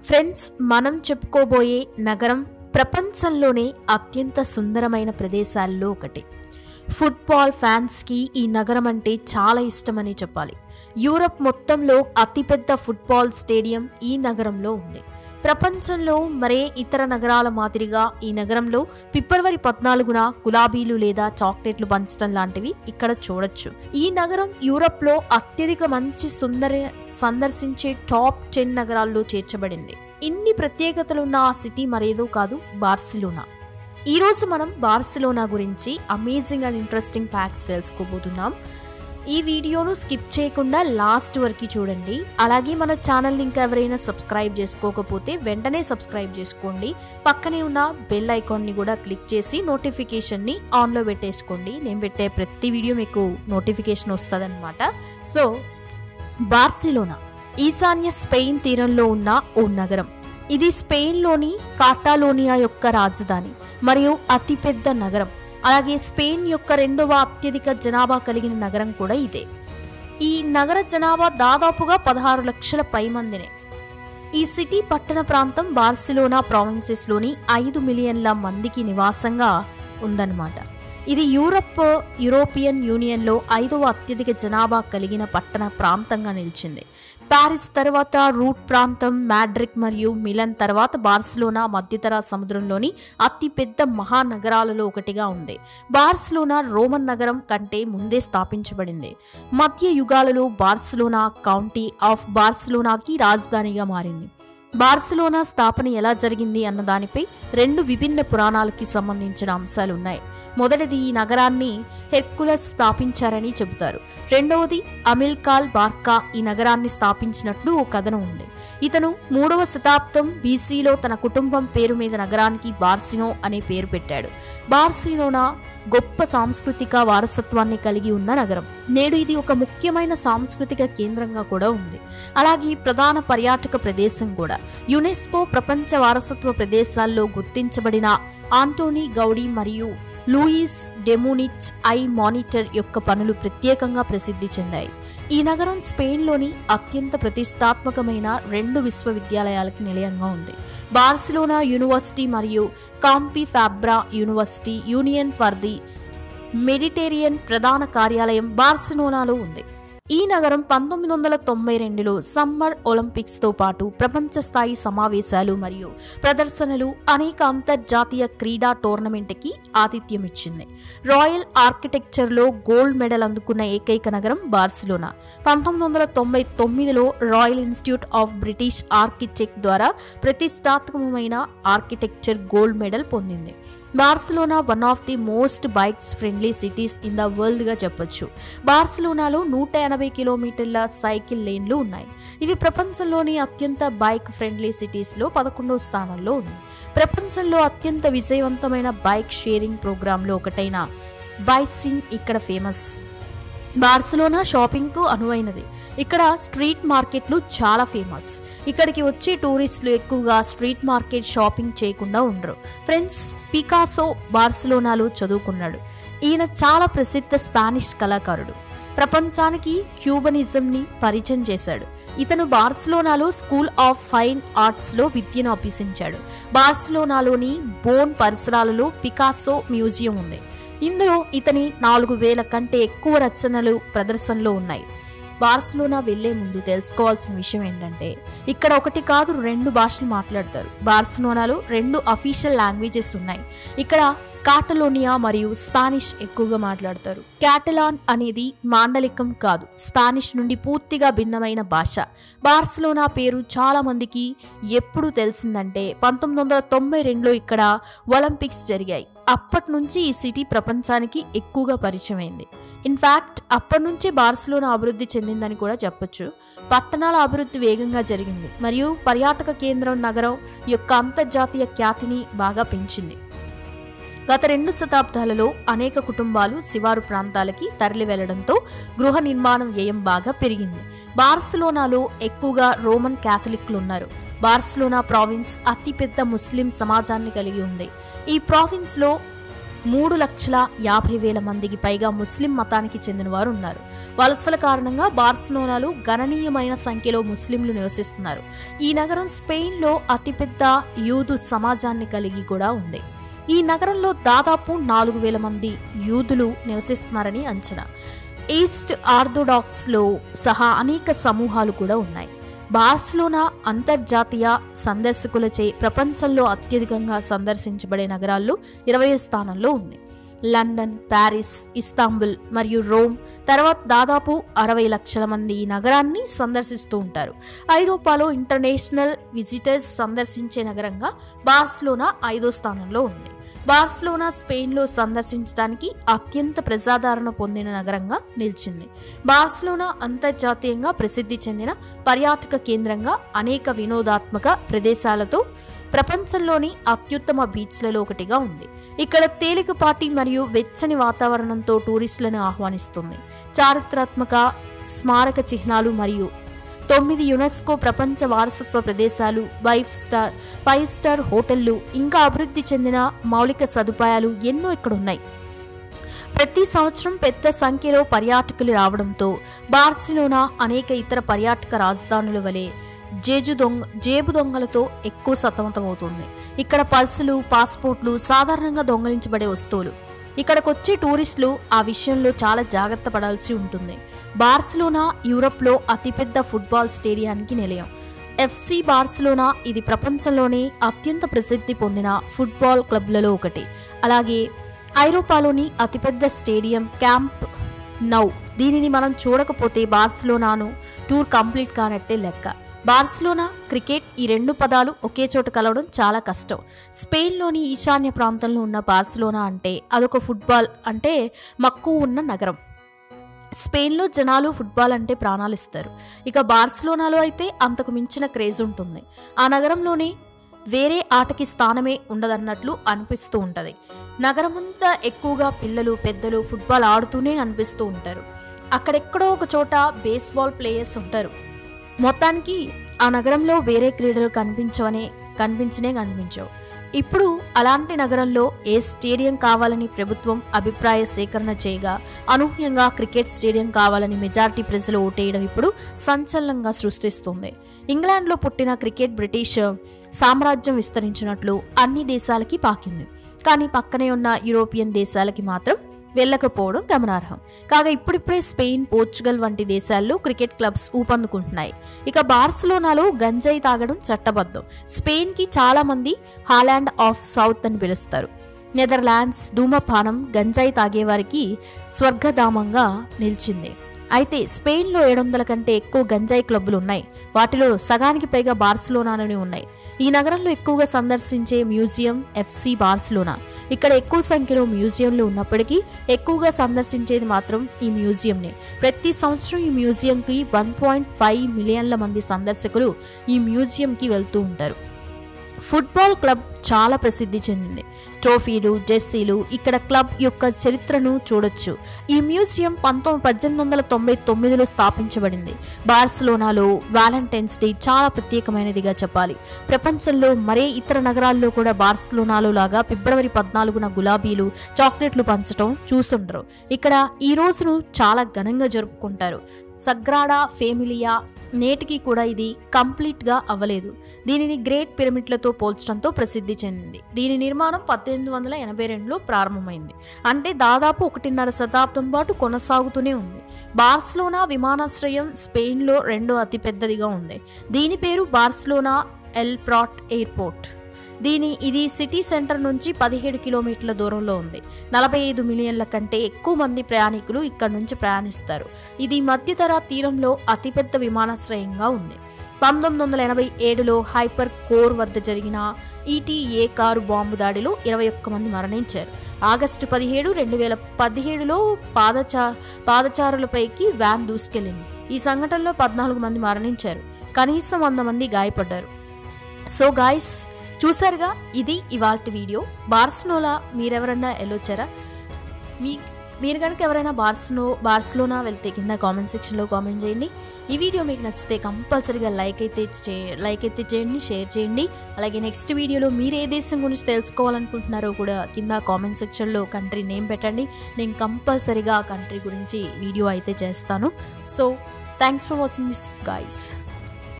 friends మనం చెప్పుకోబోయే నగరం ప్రపంచంలోనే అత్యంత సుందరమైన ప్రదేశాల్లో ఒకటి ఫుట్బాల్ ఫ్యాన్స్కి ఈ నగరం అంటే చాలా ఇష్టమని చెప్పాలి యూరప్ మొత్తంలో అతిపెద్ద ఫుట్బాల్ స్టేడియం ఈ నగరంలో ఉంది ప్రపంచంలో మరే ఇతర నగరాల మాదిరిగా ఈ నగరంలో ఫిబ్రవరి పద్నాలుగున గులాబీలు లేదా చాక్లెట్లు పంచడం లాంటివి ఇక్కడ చూడొచ్చు ఈ నగరం యూరప్లో అత్యధిక మంచి సుందర సందర్శించే టాప్ టెన్ నగరాల్లో చేర్చబడింది ఇన్ని ప్రత్యేకతలున్న ఆ సిటీ మరేదో కాదు బార్సిలోనా ఈ రోజు మనం బార్సిలోనా గురించి అమేజింగ్ అండ్ ఇంట్రెస్టింగ్ ఫ్యాక్ట్స్ తెలుసుకోబోతున్నాం ఈ వీడియోను స్కిప్ చేయకుండా లాస్ట్ వరకు చూడండి అలాగే మన ఛానల్ని ఇంకా ఎవరైనా సబ్స్క్రైబ్ చేసుకోకపోతే వెంటనే సబ్స్క్రైబ్ చేసుకోండి పక్కనే ఉన్న బెల్ ఐకాన్ని కూడా క్లిక్ చేసి నోటిఫికేషన్ని ఆన్లో పెట్టేసుకోండి నేను పెట్టే ప్రతి వీడియో మీకు నోటిఫికేషన్ వస్తుందన్నమాట సో బార్సిలోనా ఈశాన్య స్పెయిన్ తీరంలో ఉన్న ఓ నగరం ఇది స్పెయిన్లోని కాటాలోనియా యొక్క రాజధాని మరియు అతిపెద్ద నగరం అలాగే స్పెయిన్ యొక్క రెండవ అత్యధిక జనాభా కలిగిన నగరం కూడా ఇదే ఈ నగర జనాభా దాదాపుగా పదహారు లక్షల పైమందినే ఈ సిటీ పట్టణ ప్రాంతం బార్సిలోనా ప్రావిన్సెస్లోని ఐదు మిలియన్ల మందికి నివాసంగా ఉందన్నమాట ఇది యూరప్ యూరోపియన్ యూనియన్లో ఐదవ అత్యధిక జనాభా కలిగిన పట్టణ ప్రాంతంగా నిలిచింది ప్యారిస్ తర్వాత రూట్ ప్రాంతం మ్యాడ్రిక్ మరియు మిలన్ తర్వాత బార్సిలోనా మధ్యతర సముద్రంలోని అతిపెద్ద మహానగరాలలో ఒకటిగా ఉంది బార్సిలోనా రోమన్ నగరం కంటే ముందే స్థాపించబడింది మధ్య యుగాలలో బార్సిలోనా కౌంటీ ఆఫ్ బార్సిలోనాకి రాజధానిగా మారింది బార్సిలోనా స్థాపన ఎలా జరిగింది అన్న దానిపై రెండు విభిన్న పురాణాలకి సంబంధించిన అంశాలు ఉన్నాయి మొదటిది ఈ నగరాన్ని హెర్కులస్ స్థాపించారని చెబుతారు రెండవది అమిల్కాల్ బార్కా ఈ నగరాన్ని స్థాపించినట్లు ఓ కథనం ఉంది ఇతను మూడవ శతాబ్దం బీసీలో తన కుటుంబం పేరు మీద నగరానికి బార్సినో అనే పేరు పెట్టాడు బార్సిలోనా గొప్ప సాంస్కృతిక వారసత్వాన్ని కలిగి ఉన్న నగరం నేడు ఇది ఒక ముఖ్యమైన సాంస్కృతిక కేంద్రంగా కూడా ఉంది అలాగే ప్రధాన పర్యాటక ప్రదేశం కూడా యునెస్కో ప్రపంచ వారసత్వ ప్రదేశాల్లో గుర్తించబడిన ఆంటోనీ గౌడీ మరియు లూయిస్ డెమోనిచ్ ఐ మానిటర్ యొక్క పనులు ప్రత్యేకంగా ప్రసిద్ధి చెందాయి ఈ నగరం స్పెయిన్లోని అత్యంత ప్రతిష్టాత్మకమైన రెండు విశ్వవిద్యాలయాలకి నిలయంగా ఉంది బార్సిలోనా యూనివర్సిటీ మరియు కాంపీ Fabra university union for the Mediterranean ప్రధాన కార్యాలయం బార్సిలోనాలో ఉంది ఈ నగరం పంతొమ్మిది వందల తొంభై రెండులో సమ్మర్ ఒలింపిక్స్తో పాటు ప్రపంచ స్థాయి సమావేశాలు మరియు ప్రదర్శనలు అనేక అంతర్జాతీయ క్రీడా టోర్నమెంట్కి ఆతిథ్యం ఇచ్చింది రాయల్ ఆర్కిటెక్చర్లో గోల్డ్ మెడల్ అందుకున్న ఏకైక నగరం బార్సిలోనా పంతొమ్మిది వందల తొంభై తొమ్మిదిలో royal institute of British architect ద్వారా ప్రతిష్టాత్మకమైన ఆర్కిటెక్చర్ గోల్డ్ మెడల్ పొందింది Barcelona one of the most bikes friendly cities in the వరల్డ్గా చెప్పొచ్చు బార్సిలోనాలో నూట ఎనభై కిలోమీటర్ల సైకిల్ లేన్లు ఉన్నాయి ఇవి ప్రపంచంలోని అత్యంత బైక్ ఫ్రెండ్లీ సిటీస్లో పదకొండవ స్థానంలో ఉంది ప్రపంచంలో అత్యంత విజయవంతమైన బైక్ షేరింగ్ ప్రోగ్రాంలో ఒకటైన బైసింగ్ ఇక్కడ ఫేమస్ బార్సిలోనా షాపింగ్కు అనువైనది ఇక్కడ స్ట్రీట్ మార్కెట్లు చాలా ఫేమస్ ఇక్కడికి వచ్చే టూరిస్టులు ఎక్కువగా స్ట్రీట్ మార్కెట్ షాపింగ్ చేయకుండా ఉండరు ఫ్రెండ్స్ పికాసో బార్సిలోనాలో చదువుకున్నాడు ఈయన చాలా ప్రసిద్ధ స్పానిష్ కళాకారుడు ప్రపంచానికి క్యూబనిజంని పరిచయం చేశాడు ఇతను బార్సిలోనాలో స్కూల్ ఆఫ్ ఫైన్ ఆర్ట్స్లో విద్యను అభ్యసించాడు బార్సిలోనాలోని బోన్ పరిసరాలలో పికాసో మ్యూజియం ఉంది ఇందులో ఇతని నాలుగు వేల కంటే ఎక్కువ రచనలు ప్రదర్శనలో ఉన్నాయి బార్సిలోనా వెళ్లే ముందు తెలుసుకోవాల్సిన విషయం ఏంటంటే ఇక్కడ ఒకటి కాదు రెండు భాషలు మాట్లాడతారు బార్సిలోనాలో రెండు అఫీషియల్ లాంగ్వేజెస్ ఉన్నాయి ఇక్కడ కాటలోనియా మరియు స్పానిష్ ఎక్కువగా మాట్లాడతారు క్యాటలాన్ అనేది మాండలికం కాదు స్పానిష్ నుండి పూర్తిగా భిన్నమైన భాష బార్సిలోనా పేరు చాలా మందికి ఎప్పుడు తెలిసిందంటే పంతొమ్మిది వందల తొంభై రెండులో ఇక్కడ ఒలింపిక్స్ జరిగాయి అప్పటి నుంచి ఈ సిటీ ప్రపంచానికి ఎక్కువగా పరిచయం అయింది ఇన్ఫ్యాక్ట్ అప్పటి నుంచే బార్సిలోనా అభివృద్ధి చెందిందని కూడా చెప్పొచ్చు పట్టణాల అభివృద్ధి వేగంగా జరిగింది మరియు పర్యాటక కేంద్రం నగరం యొక్క అంతర్జాతీయ ఖ్యాతిని బాగా పెంచింది గత రెండు శతాబ్దాలలో అనేక కుటుంబాలు శివారు ప్రాంతాలకి తరలి వెళ్లడంతో గృహ నిర్మాణం వ్యయం బాగా పెరిగింది బార్సిలోనాలో ఎక్కువగా రోమన్ క్యాథలిక్లు ఉన్నారు బార్సిలోనా ప్రావిన్స్ అతిపెద్ద ముస్లిం సమాజాన్ని కలిగి ఉంది ఈ ప్రావిన్స్లో మూడు లక్షల యాభై వేల మందికి పైగా ముస్లిం మతానికి చెందిన వారు ఉన్నారు వలసల కారణంగా బార్సిలోనాలో గణనీయమైన సంఖ్యలో ముస్లింలు నివసిస్తున్నారు ఈ నగరం స్పెయిన్లో అతిపెద్ద యూదు సమాజాన్ని కలిగి కూడా ఉంది ఈ నగరంలో దాదాపు నాలుగు వేల మంది యూదులు నివసిస్తున్నారని అంచనా ఈస్ట్ ఆర్థోడాక్స్లో సహా అనేక సమూహాలు కూడా ఉన్నాయి బార్సిలోనా అంతర్జాతీయ సందర్శకులచే ప్రపంచంలో అత్యధికంగా సందర్శించబడే నగరాల్లో ఇరవై స్థానంలో ఉంది లండన్ ప్యారిస్ ఇస్తాంబుల్ మరియు రోమ్ తర్వాత దాదాపు అరవై లక్షల మంది ఈ నగరాన్ని సందర్శిస్తూ ఉంటారు ఐరోపాలో ఇంటర్నేషనల్ విజిటర్స్ సందర్శించే నగరంగా బార్సిలోనా ఐదో స్థానంలో ఉంది బార్సిలోనా స్పెయిన్లో సందర్శించడానికి అత్యంత ప్రజాదరణ పొందిన నగరంగా నిలిచింది బార్సిలోనా అంతర్జాతీయంగా ప్రసిద్ధి చెందిన పర్యాటక కేంద్రంగా అనేక వినోదాత్మక ప్రదేశాలతో ప్రపంచంలోని అత్యుత్తమ బీచ్లలో ఒకటిగా ఉంది ఇక్కడ తేలికపాటి మరియు వెచ్చని వాతావరణంతో టూరిస్టులను ఆహ్వానిస్తుంది చారిత్రాత్మక స్మారక చిహ్నాలు మరియు తొమ్మిది యునెస్కో ప్రపంచ వారసత్వ ప్రదేశాలు ఫైవ్ స్టార్ ఫైవ్ స్టార్ హోటళ్లు ఇంకా అభివృద్ధి చెందిన మౌలిక సదుపాయాలు ఎన్నో ఇక్కడ ఉన్నాయి ప్రతి సంవత్సరం పెద్ద సంఖ్యలో పర్యాటకులు రావడంతో బార్సిలోనా అనేక ఇతర పర్యాటక రాజధానుల వలె జేజు దొంగ జేబు దొంగలతో ఎక్కువ సతమతమవుతుంది ఇక్కడ పర్సులు పాస్పోర్ట్లు సాధారణంగా దొంగలించబడే వస్తువులు ఇక్కడికి వచ్చే టూరిస్టులు ఆ విషయంలో చాలా జాగ్రత్త పడాల్సి ఉంటుంది బార్సిలోనా యూరప్లో అతిపెద్ద ఫుట్బాల్ స్టేడియానికి నిలయం ఎఫ్సి బార్సిలోనా ఇది ప్రపంచంలోనే అత్యంత ప్రసిద్ధి పొందిన ఫుట్బాల్ క్లబ్లలో ఒకటి అలాగే ఐరోపాలోని అతిపెద్ద స్టేడియం క్యాంప్ నౌ దీనిని మనం చూడకపోతే బార్సిలోనాను టూర్ కంప్లీట్ కానట్టే లెక్క బార్సిలోనా క్రికెట్ ఈ రెండు పదాలు ఒకే చోట కలవడం చాలా కష్టం స్పెయిన్లోని ఈశాన్య ప్రాంతంలో ఉన్న బార్సిలోనా అంటే అదొక ఫుట్బాల్ అంటే మక్కువ ఉన్న నగరం స్పెయిన్లో జనాలు ఫుట్బాల్ అంటే ప్రాణాలు ఇస్తారు ఇక బార్సిలోనాలో అయితే అంతకు మించిన క్రేజ్ ఉంటుంది ఆ నగరంలోనే వేరే ఆటకి స్థానమే ఉండదన్నట్లు అనిపిస్తూ ఉంటుంది నగరమంతా ఎక్కువగా పిల్లలు పెద్దలు ఫుట్బాల్ ఆడుతూనే అనిపిస్తూ ఉంటారు అక్కడెక్కడో ఒక చోట బేస్బాల్ ప్లేయర్స్ ఉంటారు మొత్తానికి ఆ నగరంలో వేరే క్రీడలు కనిపించవనే కనిపించనే కనిపించవు ఇప్పుడు అలాంటి నగరంలో ఏ స్టేడియం కావాలని ప్రభుత్వం అభిప్రాయ సేకరణ చేయగా అనూహ్యంగా క్రికెట్ స్టేడియం కావాలని మెజారిటీ ప్రజలు ఓటేయడం ఇప్పుడు సంచలనంగా సృష్టిస్తుంది ఇంగ్లాండ్లో పుట్టిన క్రికెట్ బ్రిటిష్ సామ్రాజ్యం విస్తరించినట్లు అన్ని దేశాలకి పాకింది కానీ పక్కనే ఉన్న యూరోపియన్ దేశాలకి మాత్రం వెళ్ళకపోవడం గమనార్హం కాగా ఇప్పుడిప్పుడే స్పెయిన్ పోర్చుగల్ వంటి దేశాల్లో క్రికెట్ క్లబ్స్ ఊపందుకుంటున్నాయి ఇక బార్సిలోనాలో గంజాయి తాగడం చట్టబద్ధం స్పెయిన్కి చాలా మంది హాలాండ్ ఆఫ్ సౌత్ అని పిలుస్తారు నెదర్లాండ్స్ ధూమపానం గంజాయి తాగేవారికి స్వర్గధామంగా నిలిచింది అయితే స్పెయిన్లో ఏడు వందల కంటే ఎక్కువ గంజాయి క్లబ్బులు ఉన్నాయి వాటిలో సగానికి పైగా బార్సిలోనాలోనే ఉన్నాయి ఈ నగరంలో ఎక్కువగా సందర్శించే మ్యూజియం ఎఫ్సి బార్సిలోనా ఇక్కడ ఎక్కువ సంఖ్యలో మ్యూజియంలు ఉన్నప్పటికీ ఎక్కువగా సందర్శించేది మాత్రం ఈ మ్యూజియంనే ప్రతి సంవత్సరం ఈ మ్యూజియంకి వన్ పాయింట్ ఫైవ్ మిలియన్ల మంది సందర్శకులు ఈ మ్యూజియంకి వెళ్తూ ఉంటారు ఫుట్బాల్ క్లబ్ చాలా ప్రసిద్ధి చెందింది ట్రోఫీలు జెర్సీలు ఇక్కడ క్లబ్ యొక్క చరిత్రను చూడొచ్చు ఈ మ్యూజియం పంతొమ్మిది పద్దెనిమిది వందల తొంభై తొమ్మిదిలో స్థాపించబడింది బార్సిలోనాలో వ్యాలంటైన్స్ డే చాలా ప్రత్యేకమైనదిగా చెప్పాలి ప్రపంచంలో మరే ఇతర నగరాల్లో కూడా బార్సిలోనాలో లాగా ఫిబ్రవరి పద్నాలుగున గులాబీలు చాక్లెట్లు పంచడం చూసుండరు ఇక్కడ ఈ రోజును చాలా ఘనంగా జరుపుకుంటారు సగ్రాడా ఫేమిలియా నేటికి కూడా ఇది కంప్లీట్గా అవ్వలేదు దీనిని గ్రేట్ పిరమిడ్లతో పోల్చడంతో ప్రసిద్ధి చెందింది దీని నిర్మాణం పద్దెనిమిది వందల ఎనభై రెండులో ప్రారంభమైంది అంటే దాదాపు ఒకటిన్నర శతాబ్దం పాటు కొనసాగుతూనే ఉంది బార్సిలోనా విమానాశ్రయం స్పెయిన్లో రెండో అతిపెద్దదిగా ఉంది దీని పేరు బార్సిలోనా ఎల్ ప్రాట్ ఎయిర్పోర్ట్ దీని ఇది సిటీ సెంటర్ నుంచి పదిహేడు కిలోమీటర్ల దూరంలో ఉంది నలభై ఐదు మిలియన్ల కంటే ఎక్కువ మంది ప్రయాణికులు ఇక్కడ నుంచి ప్రయాణిస్తారు ఇది మధ్యధరా తీరంలో అతిపెద్ద విమానాశ్రయంగా ఉంది పంతొమ్మిది వందల ఎనభై ఏడులో హైపర్ కోర్ వద్ద జరిగిన ఈటీఏ కారు బాంబు దాడిలో ఇరవై ఒక్క మంది మరణించారు ఆగస్టు పదిహేడు రెండు వేల పదిహేడులో పాదచా పాదచారులపైకి వ్యాన్ దూసుకెళ్లింది ఈ సంఘటనలో పద్నాలుగు మంది మరణించారు కనీసం వంద మంది గాయపడ్డారు సో గాయస్ చూసారుగా ఇది ఇవాల్టి వీడియో బార్సినోలా మీరెవరన్నా వెళ్ళొచ్చారా మీ మీరు కనుక ఎవరైనా బార్స్లో బార్స్లోనా వెళ్తే కింద కామెంట్ సెక్షన్లో కామెంట్ చేయండి ఈ వీడియో మీకు నచ్చితే కంపల్సరీగా లైక్ అయితే చే లైక్ అయితే చేయండి షేర్ చేయండి అలాగే నెక్స్ట్ వీడియోలో మీరు ఏ దేశం గురించి తెలుసుకోవాలనుకుంటున్నారో కూడా కింద కామెంట్ సెక్షన్లో కంట్రీ నేమ్ పెట్టండి నేను కంపల్సరీగా ఆ కంట్రీ గురించి వీడియో అయితే చేస్తాను so thanks for watching this guys